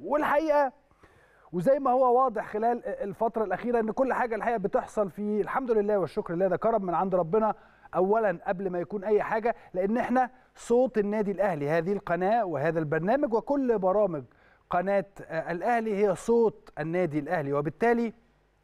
والحقيقه وزي ما هو واضح خلال الفتره الاخيره ان كل حاجه الحقيقه بتحصل في الحمد لله والشكر لله ده كرم من عند ربنا اولا قبل ما يكون اي حاجه لان احنا صوت النادي الاهلي هذه القناه وهذا البرنامج وكل برامج قناه الاهلي هي صوت النادي الاهلي وبالتالي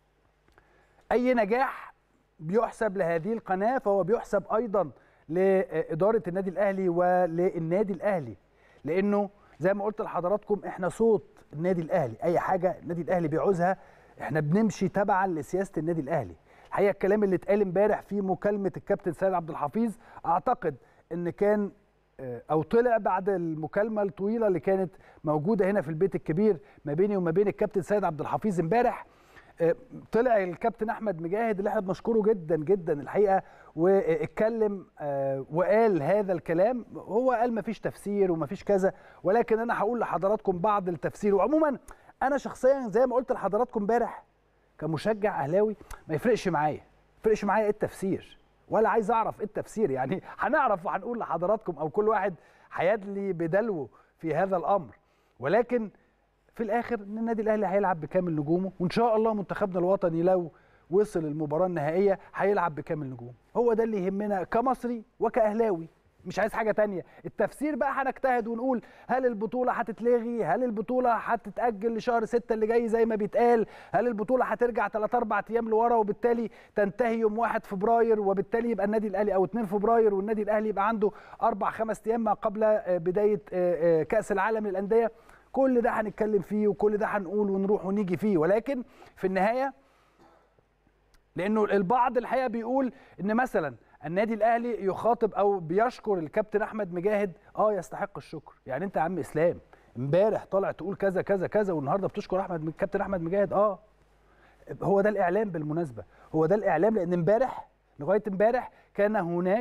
اي نجاح بيحسب لهذه القناه فهو بيحسب ايضا لاداره النادي الاهلي وللنادي الاهلي لانه زي ما قلت لحضراتكم احنا صوت النادي الاهلي اي حاجه النادي الاهلي بيعوزها احنا بنمشي تبعا لسياسه النادي الاهلي الحقيقه الكلام اللي اتقال امبارح في مكالمه الكابتن سيد عبد الحفيظ اعتقد ان كان او طلع بعد المكالمه الطويله اللي كانت موجوده هنا في البيت الكبير ما بيني وما بين الكابتن سيد عبد الحفيظ امبارح طلع الكابتن احمد مجاهد اللي احنا بنشكره جدا جدا الحقيقه واتكلم وقال هذا الكلام هو قال ما فيش تفسير وما فيش كذا ولكن انا هقول لحضراتكم بعض التفسير وعموما انا شخصيا زي ما قلت لحضراتكم امبارح كمشجع اهلاوي ما يفرقش معايا ما يفرقش معايا ايه التفسير ولا عايز اعرف ايه التفسير يعني هنعرف وهنقول لحضراتكم او كل واحد هيدلي بدلوه في هذا الامر ولكن في الاخر ان النادي الاهلي هيلعب بكامل نجومه وان شاء الله منتخبنا الوطني لو وصل المباراه النهائيه هيلعب بكامل نجومه هو ده اللي يهمنا كمصري وكاهلاوي مش عايز حاجه تانية التفسير بقى هنجتهد ونقول هل البطوله هتتلغي هل البطوله هتتاجل لشهر ستة اللي جاي زي ما بيتقال هل البطوله هترجع 3 4 ايام لورا وبالتالي تنتهي يوم 1 فبراير وبالتالي يبقى النادي الاهلي او 2 فبراير والنادي الاهلي يبقى عنده اربع خمس ايام ما قبل بدايه كاس العالم للانديه كل ده هنتكلم فيه وكل ده هنقول ونروح ونيجي فيه ولكن في النهايه لانه البعض الحقيقه بيقول ان مثلا النادي الاهلي يخاطب او بيشكر الكابتن احمد مجاهد اه يستحق الشكر يعني انت يا عم اسلام امبارح طالع تقول كذا كذا كذا والنهارده بتشكر احمد الكابتن احمد مجاهد اه هو ده الاعلام بالمناسبه هو ده الاعلام لان امبارح لغايه امبارح كان هناك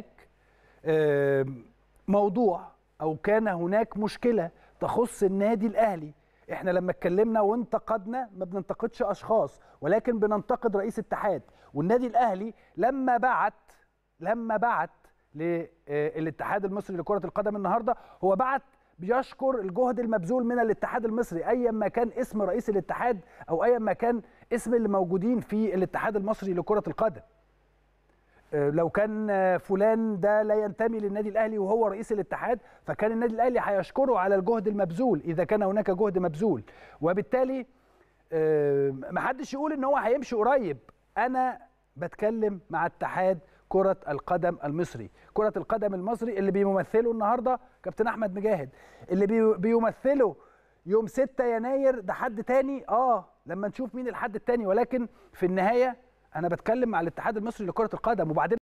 موضوع او كان هناك مشكله تخص النادي الاهلي احنا لما اتكلمنا وانتقدنا ما بننتقدش اشخاص ولكن بننتقد رئيس اتحاد والنادي الاهلي لما بعت لما بعت للاتحاد المصري لكره القدم النهارده هو بعت بيشكر الجهد المبذول من الاتحاد المصري ايا ما كان اسم رئيس الاتحاد او ايا ما كان اسم اللي موجودين في الاتحاد المصري لكره القدم لو كان فلان ده لا ينتمي للنادي الاهلي وهو رئيس الاتحاد فكان النادي الاهلي هيشكره على الجهد المبذول اذا كان هناك جهد مبذول وبالتالي ما حدش يقول ان هو هيمشي قريب انا بتكلم مع اتحاد كرة القدم المصري كرة القدم المصري اللي بيمثله النهاردة كابتن أحمد مجاهد اللي بيمثله يوم 6 يناير ده حد تاني اه لما نشوف مين الحد التاني ولكن في النهاية أنا بتكلم مع الاتحاد المصري لكرة القدم وبعدين